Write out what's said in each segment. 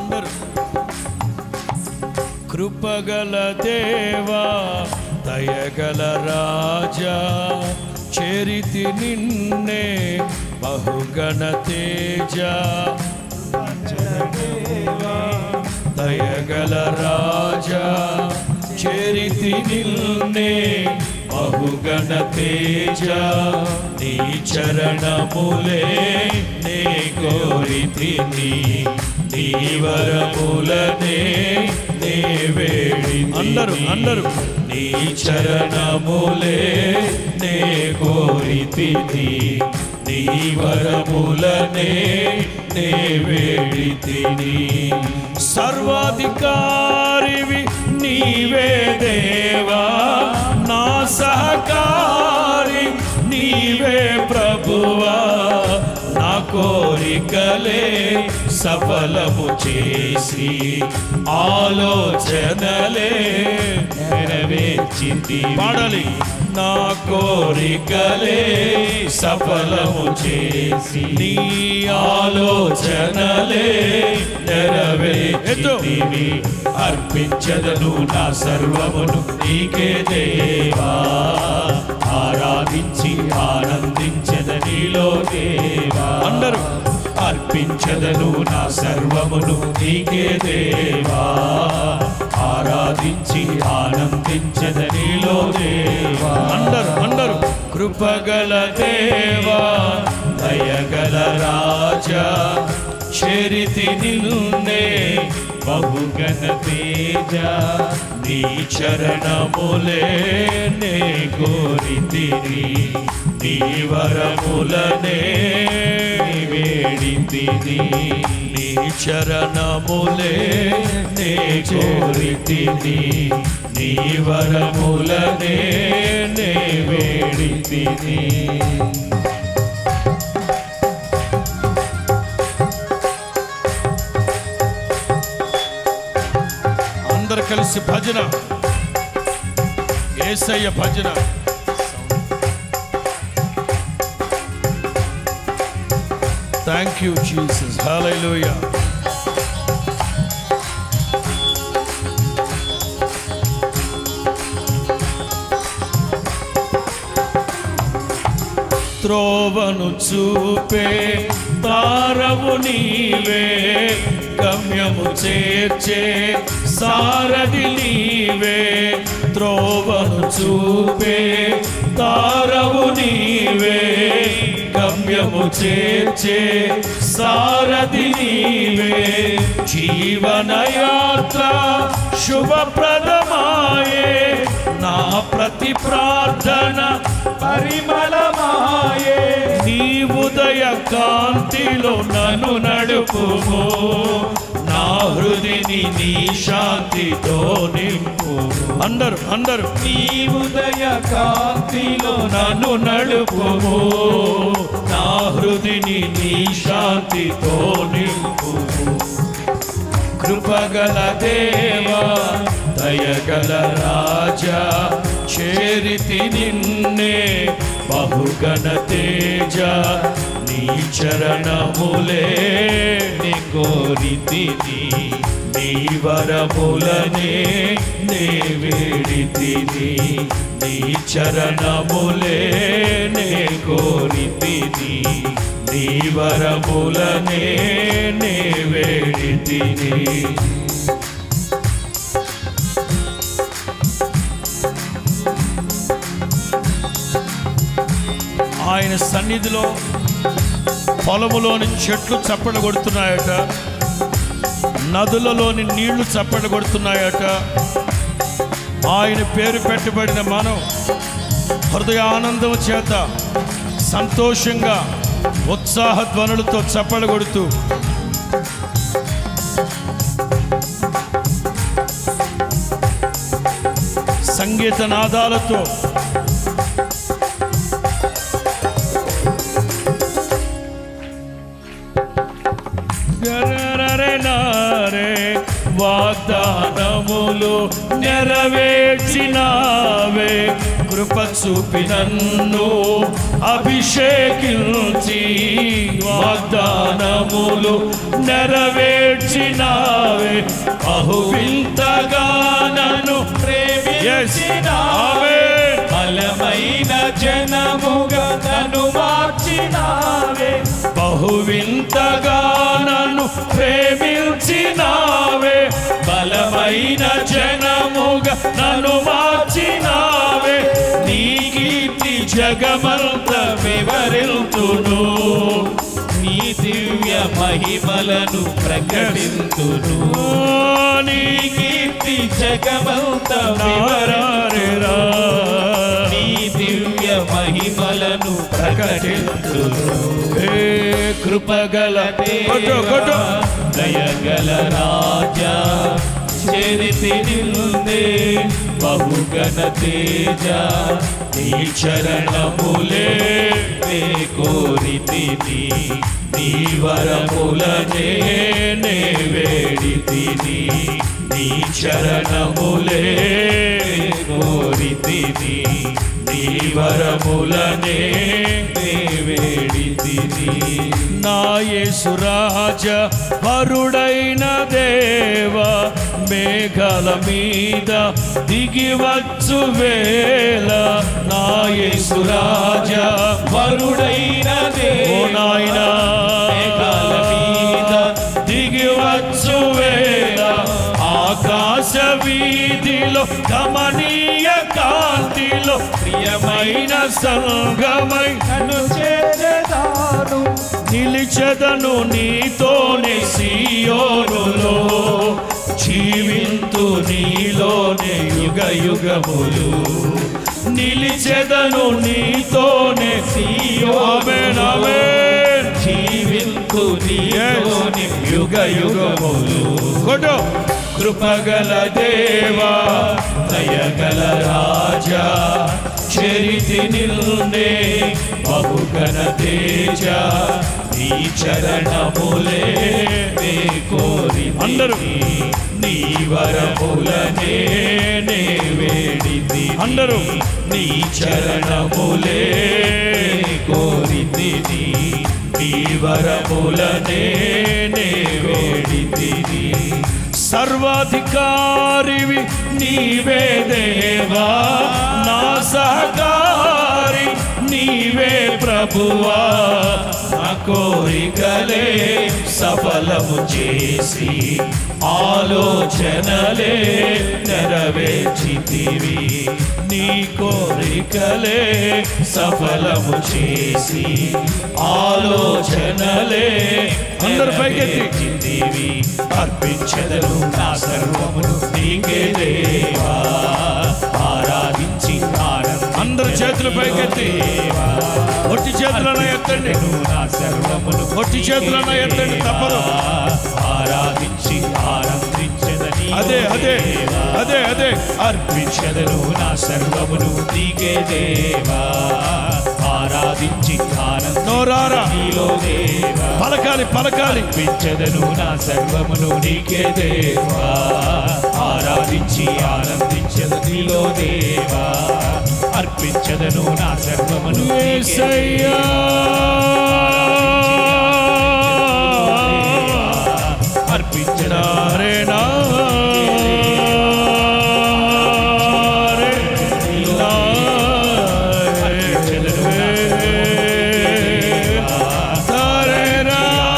అందరూ కృపగల దేవా దయగల రాజా చేరితి నిన్నే బహుగణ తేజ దయగల రాజా చేరితి నిన్నే బహుగణ తేజ నీ చరణములే నే కోరితిని నీ వరములనే నే వేడి అందరూ అందరూ నీ చరణములే నే కోరితిని నీ వరములనే నే వేడి తిని సర్వాధికారివి నీవే దేవా నా సహకారి నీవే ప్రభువా నా కోరికలే సఫలము చేసి ఆలోచనలే నెరవేర్చింది పాడాలి నా కోరికలే సఫలము చేసి నీ ఆలోచనలే నెరవేర్చితివి అర్పించదను నా సర్వమును నీకే దేవా ఆరాధించి ఆనందించద నీలో దేవా అందరూ అర్పించదను నా సర్వమును నీకే దేవా ఆరాధించి ఆనందించద నీలో దేవా అందరూ అందరూ కృపగల దేవా దయగల రాజా చేరితి నిన్నే బహుగణ తేజ నీ చరణములే నే కోరితిని నీ వరములనే వేడితిని నీ చరణములే నే కోరితిని నీ వరములనే నే వేడితిని అందరు కలిసి భజన ఏసయ్య భజన థ్యాంక్ యూ జీసస్ హల్లెలూయా త్రోవను చూపే తారవు నీవే గమ్యము చేర్చే సారథి నీవే త్రోవను చూపే తారవు నీవే గమ్యము చేర్చే సారథి నీవే జీవనయాత్ర శుభప్రదమాయే నా ప్రతి ప్రార్థన పరిమళమాయే నీ ఉదయ కాంతిలో నన్ను నడుపుము నా హృదిని నీ శాంతితో నింపు అందరు అందరు నీ ఉదయ కాంతిలో నన్ను నడుపుము నా హృదిని నీ శాంతితో నింపు కృపగల దేవా దయగల రాజా చేరితి నిన్నే బహుగణ తేజ నీ చరణములే నీ కోరితిని నీ వరములనే నే వేడితిని నీ చరణములే నే కోరితిని నీ వరములనే నే వేడితిని ఆయన సన్నిధిలో పొలములోని చెట్లు చప్పట కొడుతున్నాయట నదులలోని నీళ్లు చప్పట కొడుతున్నాయట ఆయన పేరు పెట్టబడిన మనం హృదయ ఆనందం చేత సంతోషంగా ఉత్సాహ ధ్వనులతో చప్పట కొడుతూ సంగీత నాదాలతో గరరరనారే వాగ్దానములు నెరవేర్చినావే కృప చూపి నన్ను అభిషేకించి వాగ్దానములు నెరవేర్చినావే బహువింతగా నన్ను ప్రేమించినావే బలమైన జనముగా నన్ను మార్చినావే బహువింతగా నన్ను ప్రేమించినావే బలమైన జనముగా నన్ను మార్చినావే నీ కీర్తి జగమంత వివరిల్తును నీ దివ్య మహిమలను ప్రకటింతును నీ నీ కీర్తి జగమంత నారారిరా. నీ దివ్య మహిమలను ప్రకటింతును ఏ కృపగల కొట్టు కొట్టు దయగల రాజా చరితి నిందే బహుగణ తేజ నీ చరణములే నే కోరితిని నీ వరములనే నే వేడితిని నీ చరణములే కోరితిని నీ వరములనే నే వేడితిని నా యేసురాజ వరుడైన దేవ మేఘాల మీద దిగివచ్చు వేళ నా యేసురాజ వరుడైన ఓ దేవా నాయనా మేఘాల మీద దిగివచ్చు వేళ ఆకాశ వీధిలో గమనీయ కాంతిలో ప్రియమైన సంగమై నన్ను చేసేదాను నిలిచెదను నీతోనే సియోనులో జీవింతు నీలోనే యుగ యుగములు నిలిచెదను నీతోనే సియోమెనమే జీవింతు నీలోని యుగ యుగములు కొట్టు కృపగల దేవా దయగల రాజా చరితి నిల్నే బహుగణ తేజ నీ చరణములే నే కోరి అందరూ. నీ వరములనే నే వేడితి అందరూ. నీ చరణములే కోరితిని నీ వరములనే నే వేడితిని సర్వాధికారివి నీవే దేవా నా సహకారి నీవే ప్రభువా నా కోరికలే సఫలము చేసి ఆలోచనలే నెరవేర్చితివి నీ కోరికలే సఫలము చేసి ఆలోచనలే అందరూ పైకెత్తి. నెరవేర్చితివి అర్పించదను నా సర్వమును నీకే దేవా ఆరాధించి ఆనంద అందరు చేతులు పైకెత్తి ఒట్టి చేతులను ఎత్తండి నా సర్వమును ఒట్టి చేతులను ఎత్తండి తప్పదు ఆరాధించి ఆనందించదని అదే అదే అదే అదే అర్పించదను నా సర్వమును నీకే దేవా ఆరాధించి ఆనంద నోరారా నీలో దేవా పలకాలి పలకాలి అర్పించదను నా సర్వమును నీకే దేవా ఆరాధించి ఆనందించదు నీలో దేవా అర్పించదను నా సర్వమును నీకే యేసయ్యా. అర్పించదను నారే నారే నారే నారే రా.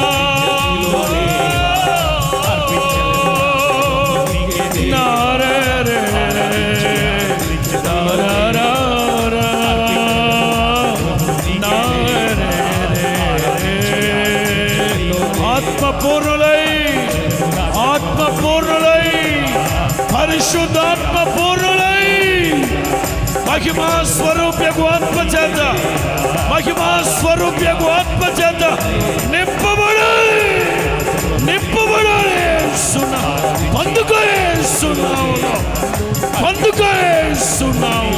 నారే రే రే. నారా రా రా. నారే రే రే. ఆత్మపూర్ణులై ఆత్మపూర్ణులై పరిశుద్ధాత్మ పూర్ణులై మహిమా స్వరూప్యకు ఆత్మ చేత మహిమా స్వరూప్యకు ఆత్మ చేత నింపబడు నింపబడాలి సున్నా పొందుకోలే సున్నావులో పొందుకోలే సున్నావు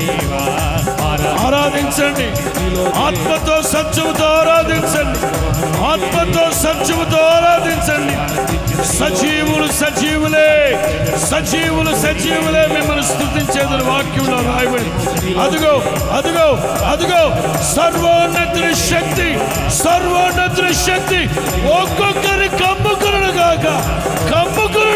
ఆరాధించండి ఆత్మతో సత్యముతో ఆరాధించండి ఆత్మతో సత్యముతో ఆరాధించండి సజీవులు సజీవులే సజీవులు సజీవులే మిమ్మల్ని స్థుతించేదని వాక్యంలో రాయబడి అదిగో అదిగో అదిగో సర్వోన్నతుని శక్తి సర్వోన్నతుని శక్తి ఒక్కొక్కరి కమ్ముకును గాక కమ్ముకును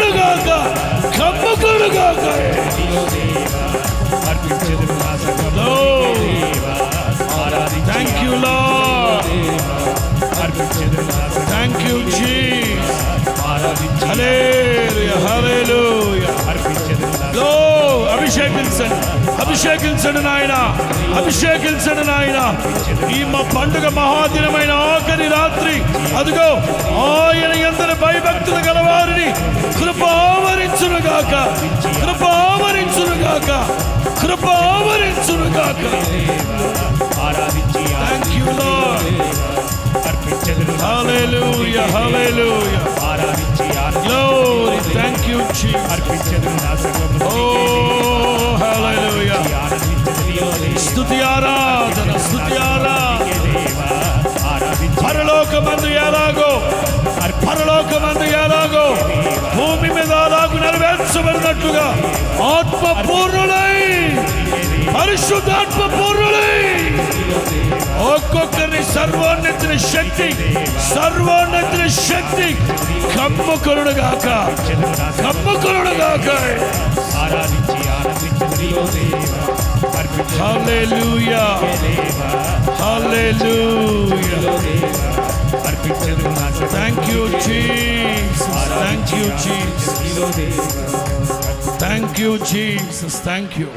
గాక నీలో దేవా అర్పించదును నా సర్వము Lord. నీకే దేవా ఆరాధించి థ్యాంక్ యూ లార్డ్ దేవా అర్పించదును నా సర్వము థ్యాంక్ యూ జీసస్ ఆరాధించి హల్లెలూయా హల్లెలూయా అర్పించదును నా లో అభిషేకించండి అభిషేకించండి నాయన అభిషేకించండి నాయన ఈ మా పండుగ మహాదినమైన ఆఖరి రాత్రి అదిగో ఆయన ఎందరి భయభక్తులు గలవారిని కృపావరించును గాక కృపావరించును గాక కృపావరించును గాక ఆరాధించి థ్యాంక్ యూ లార్డ్ అర్పించదును నా హల్లెలూయా హల్లెలూయా ఆరాధించి గ్లోరీ థ్యాంక్ యూ జీసస్ అర్పించదును నా సర్వము ఓ హల్లెలూయా ఆరాధించదు నీలో దేవా స్తుతి ఆరాధన స్తుతి ఆరాధన దేవా ఆరాధించి పరలోకమందు ఎలాగో పరలోకమందు ఎలాగో భూమి మీద అలాగు నెరవేర్చబడినట్లుగా ఆత్మ పూర్ణులై పరిశుద్ధాత్మ పూర్ణులై ఒక్కొక్కరిని సర్వోన్నతిని శక్తి సర్వోన్నతిని శక్తి కమ్ముకొనుడు గాక కమ్ముకొనుడు గాక ఆరాధించి ఆనందించదు నీలో దేవా అర్పించదు హల్లెలూయా దేవా హల్లెలూయా అర్పించదు నా సర్వము Thank you, Jesus. Thank you, Jesus. నీలో దేవా Thank you, Jesus. Thank you.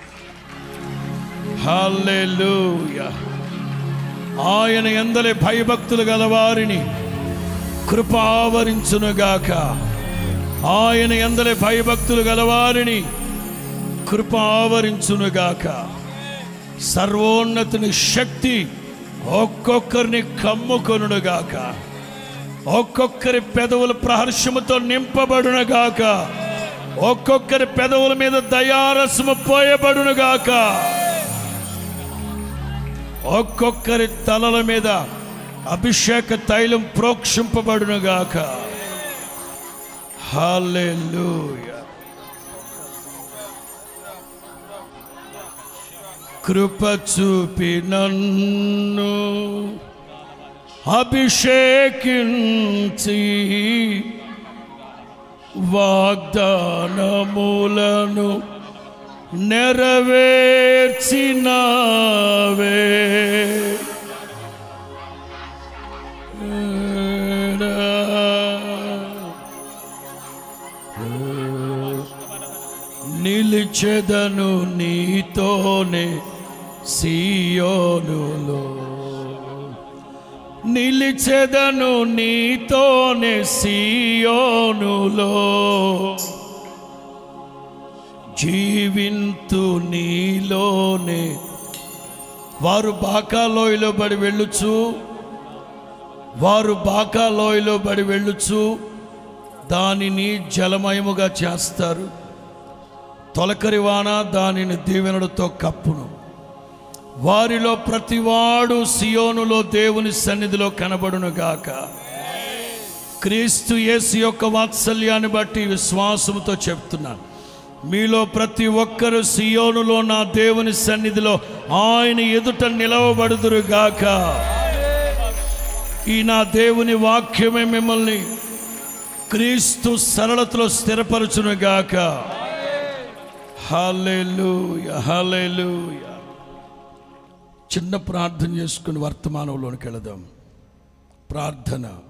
Hallelujah. ఆయన ఎందలి భయభక్తులు గలవారిని కృప ఆవరించునుగాక ఆయన ఎందలి భయభక్తులు గలవారిని కృప ఆవరించునుగాక సర్వోన్నతుని శక్తి ఒక్కొక్కరిని కమ్ముకొనుగాక ఒక్కొక్కరి పెదవుల ప్రహర్షముతో నింపబడునుగాక ఒక్కొక్కరి పెదవుల మీద దయారసము పోయబడునుగాక ఒక్కొక్కరి తలల మీద అభిషేక తైలం ప్రోక్షింపబడునుగాక హల్లెలూయా కృప చూపి నన్ను అభిషేకించి వాగ్దానములను నెరవేర్చినావే నిలిచెదను నీతోనే సియోనులో నిలిచెదను నీతోనే సియోనులో జీవింతు నీలోనే వారు బాకాలోయలో బడి వెళ్ళుచు వారు బాకాలోయలో బడి వెళ్ళుచు దానిని జలమయముగా చేస్తారు తొలకరి వాన దానిని దీవెనలతో కప్పును వారిలో ప్రతివాడు సియోనులో దేవుని సన్నిధిలో కనబడును గాక క్రీస్తు యేసు యొక్క వాత్సల్యాన్ని బట్టి విశ్వాసముతో చెప్తున్నాను మీలో ప్రతి ఒక్కరు సియోనులో నా దేవుని సన్నిధిలో ఆయన ఎదుట నిలవబడుదురు గాక ఈ నా దేవుని వాక్యమే మిమ్మల్ని క్రీస్తు సరళతలో స్థిరపరచును గాక హల్లెలూయా హల్లెలూయా చిన్న ప్రార్థన చేసుకుని వర్తమానంలోనికి వెళదాం ప్రార్థన